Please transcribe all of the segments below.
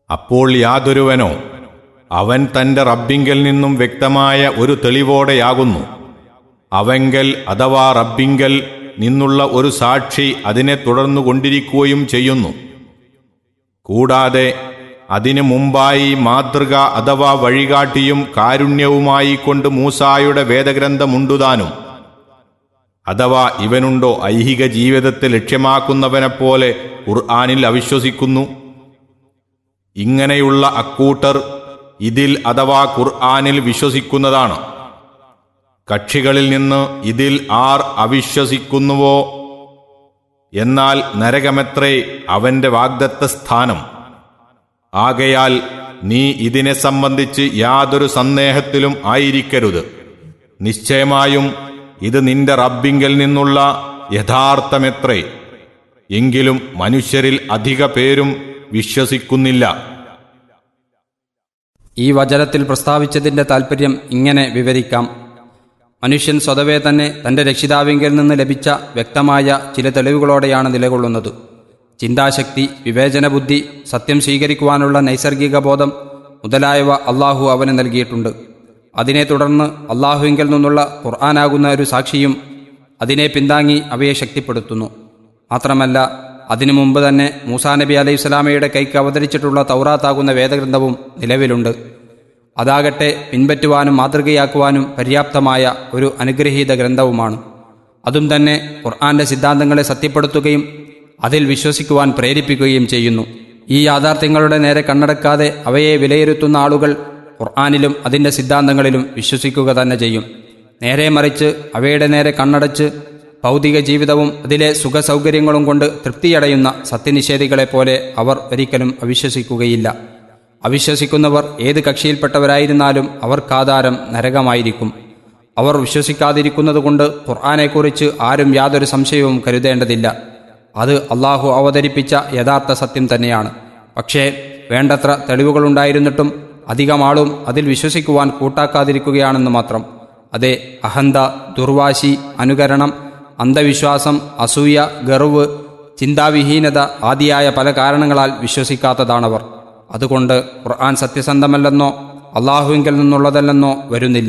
അപ്പോൾ യാതൊരുവനോ അവൻ തന്റെ റബ്ബിങ്കൽ നിന്നും വ്യക്തമായ ഒരു തെളിവോടെയാകുന്നു അവങ്കൽ അഥവാ റബ്ബിങ്കൽ നിന്നുള്ള ഒരു സാക്ഷി അതിനെ തുടർന്നു കൊണ്ടിരിക്കുകയും ചെയ്യുന്നു കൂടാതെ അതിനു മുമ്പായി മാതൃക അഥവാ വഴികാട്ടിയും കാരുണ്യവുമായി കൊണ്ട് മൂസായുടെ വേദഗ്രന്ഥമുണ്ടുതാനും അഥവാ ഇവനുണ്ടോ ഐഹിക ജീവിതത്തെ ലക്ഷ്യമാക്കുന്നവനെപ്പോലെ ഖുർആാനിൽ അവിശ്വസിക്കുന്നു ഇങ്ങനെയുള്ള അക്കൂട്ടർ ഇതിൽ അഥവാ ഖുർആാനിൽ വിശ്വസിക്കുന്നതാണ് കക്ഷികളിൽ നിന്ന് ഇതിൽ ആർ അവിശ്വസിക്കുന്നുവോ എന്നാൽ നരകമെത്രേ അവന്റെ വാഗ്ദത്ത സ്ഥാനം ആകയാൽ നീ ഇതിനെ സംബന്ധിച്ച് യാതൊരു സന്ദേഹത്തിലും ആയിരിക്കരുത് നിശ്ചയമായും ഇത് നിന്റെ റബ്ബിങ്കൽ നിന്നുള്ള യഥാർത്ഥമെത്രേ എങ്കിലും മനുഷ്യരിൽ അധിക പേരും വിശ്വസിക്കുന്നില്ല ഈ വചനത്തിൽ പ്രസ്താവിച്ചതിന്റെ താൽപ്പര്യം ഇങ്ങനെ വിവരിക്കാം മനുഷ്യൻ സ്വതവേ തന്നെ തന്റെ രക്ഷിതാവിങ്കിൽ നിന്ന് ലഭിച്ച വ്യക്തമായ ചില തെളിവുകളോടെയാണ് നിലകൊള്ളുന്നത് ചിന്താശക്തി വിവേചനബുദ്ധി സത്യം സ്വീകരിക്കുവാനുള്ള നൈസർഗിക ബോധം മുതലായവ അള്ളാഹു അവന് നൽകിയിട്ടുണ്ട് അതിനെ തുടർന്ന് അള്ളാഹുവിങ്കിൽ നിന്നുള്ള ഖുർആനാകുന്ന ഒരു സാക്ഷിയും അതിനെ പിന്താങ്ങി അവയെ ശക്തിപ്പെടുത്തുന്നു മാത്രമല്ല അതിനു മുമ്പ് തന്നെ മൂസാ നബി അലൈഹി സ്വലാമയുടെ കൈക്ക് അവതരിച്ചിട്ടുള്ള തൗറാത്താകുന്ന വേദഗ്രന്ഥവും നിലവിലുണ്ട് അതാകട്ടെ പിൻപറ്റുവാനും മാതൃകയാക്കുവാനും പര്യാപ്തമായ ഒരു അനുഗ്രഹീത ഗ്രന്ഥവുമാണ് അതും തന്നെ ഖുർആന്റെ സിദ്ധാന്തങ്ങളെ സത്യപ്പെടുത്തുകയും അതിൽ വിശ്വസിക്കുവാൻ പ്രേരിപ്പിക്കുകയും ചെയ്യുന്നു ഈ യാഥാർത്ഥ്യങ്ങളുടെ നേരെ കണ്ണടക്കാതെ അവയെ വിലയിരുത്തുന്ന ആളുകൾ ഖുർആാനിലും അതിൻ്റെ സിദ്ധാന്തങ്ങളിലും വിശ്വസിക്കുക തന്നെ ചെയ്യും നേരെ മറിച്ച് അവയുടെ നേരെ കണ്ണടച്ച് ഭൗതിക ജീവിതവും അതിലെ സുഖസൗകര്യങ്ങളും കൊണ്ട് തൃപ്തിയടയുന്ന സത്യനിഷേധികളെപ്പോലെ അവർ ഒരിക്കലും അവിശ്വസിക്കുകയില്ല അവിശ്വസിക്കുന്നവർ ഏത് കക്ഷിയിൽപ്പെട്ടവരായിരുന്നാലും അവർക്കാധാരം നരകമായിരിക്കും അവർ വിശ്വസിക്കാതിരിക്കുന്നതുകൊണ്ട് ഖുർആാനെക്കുറിച്ച് ആരും യാതൊരു സംശയവും കരുതേണ്ടതില്ല അത് അള്ളാഹു അവതരിപ്പിച്ച യഥാർത്ഥ സത്യം തന്നെയാണ് പക്ഷേ വേണ്ടത്ര തെളിവുകളുണ്ടായിരുന്നിട്ടും അധികം ആളും അതിൽ വിശ്വസിക്കുവാൻ കൂട്ടാക്കാതിരിക്കുകയാണെന്ന് മാത്രം അതെ അഹന്ത ദുർവാശി അനുകരണം അന്ധവിശ്വാസം അസൂയ ഗർവ് ചിന്താവിഹീനത ആദിയായ പല കാരണങ്ങളാൽ വിശ്വസിക്കാത്തതാണവർ അതുകൊണ്ട് ഖുർആൻ സത്യസന്ധമല്ലെന്നോ അള്ളാഹുവിങ്കിൽ നിന്നുള്ളതല്ലെന്നോ വരുന്നില്ല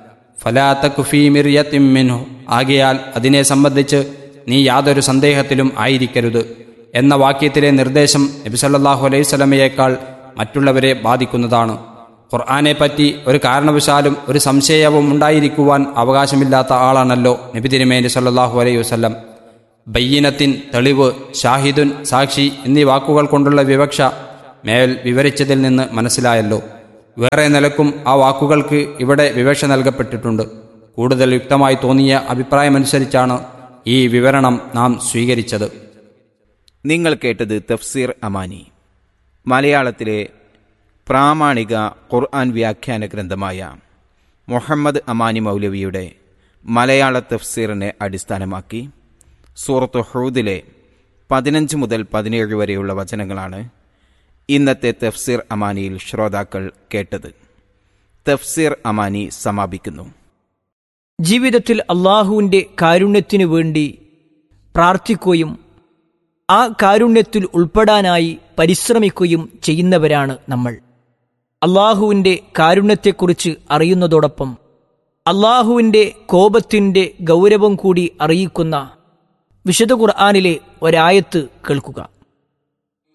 ഫലാത്ത കുഫീമിറിയത്തിമ്മിനു ആകയാൽ അതിനെ സംബന്ധിച്ച് നീ യാതൊരു സന്ദേഹത്തിലും ആയിരിക്കരുത് എന്ന വാക്യത്തിലെ നിർദ്ദേശം നബിസല്ലാഹു അലൈഹി സ്വലമയേക്കാൾ മറ്റുള്ളവരെ ബാധിക്കുന്നതാണ് ഖുർആാനെപ്പറ്റി ഒരു കാരണവശാലും ഒരു സംശയവും ഉണ്ടായിരിക്കുവാൻ അവകാശമില്ലാത്ത ആളാണല്ലോ നബി തിരുമേനി സല്ലാഹു അലൈഹി വസ്ലം ബയ്യനത്തിൻ തെളിവ് ഷാഹിദുൻ സാക്ഷി എന്നീ വാക്കുകൾ കൊണ്ടുള്ള വിവക്ഷ മേൽ വിവരിച്ചതിൽ നിന്ന് മനസ്സിലായല്ലോ വേറെ നിലക്കും ആ വാക്കുകൾക്ക് ഇവിടെ വിവക്ഷ നൽകപ്പെട്ടിട്ടുണ്ട് കൂടുതൽ യുക്തമായി തോന്നിയ അഭിപ്രായമനുസരിച്ചാണ് ഈ വിവരണം നാം സ്വീകരിച്ചത് നിങ്ങൾ കേട്ടത് തഫ്സീർ അമാനി മലയാളത്തിലെ പ്രാമാണിക ഖുർആൻ വ്യാഖ്യാന ഗ്രന്ഥമായ മുഹമ്മദ് അമാനി മൗലവിയുടെ മലയാള തഫ്സീറിനെ അടിസ്ഥാനമാക്കി സൂറത്ത് ഹൂദിലെ പതിനഞ്ച് മുതൽ പതിനേഴ് വരെയുള്ള വചനങ്ങളാണ് ഇന്നത്തെ തഫ്സീർ അമാനിയിൽ ശ്രോതാക്കൾ കേട്ടത് തഫ്സീർ അമാനി സമാപിക്കുന്നു ജീവിതത്തിൽ അള്ളാഹുവിൻ്റെ കാരുണ്യത്തിനു വേണ്ടി പ്രാർത്ഥിക്കുകയും ആ കാരുണ്യത്തിൽ ഉൾപ്പെടാനായി പരിശ്രമിക്കുകയും ചെയ്യുന്നവരാണ് നമ്മൾ അള്ളാഹുവിൻ്റെ കാരുണ്യത്തെക്കുറിച്ച് അറിയുന്നതോടൊപ്പം അള്ളാഹുവിൻ്റെ കോപത്തിൻ്റെ ഗൗരവം കൂടി അറിയിക്കുന്ന വിശുദ്ധ ഖുർആാനിലെ ഒരായത്ത് കേൾക്കുക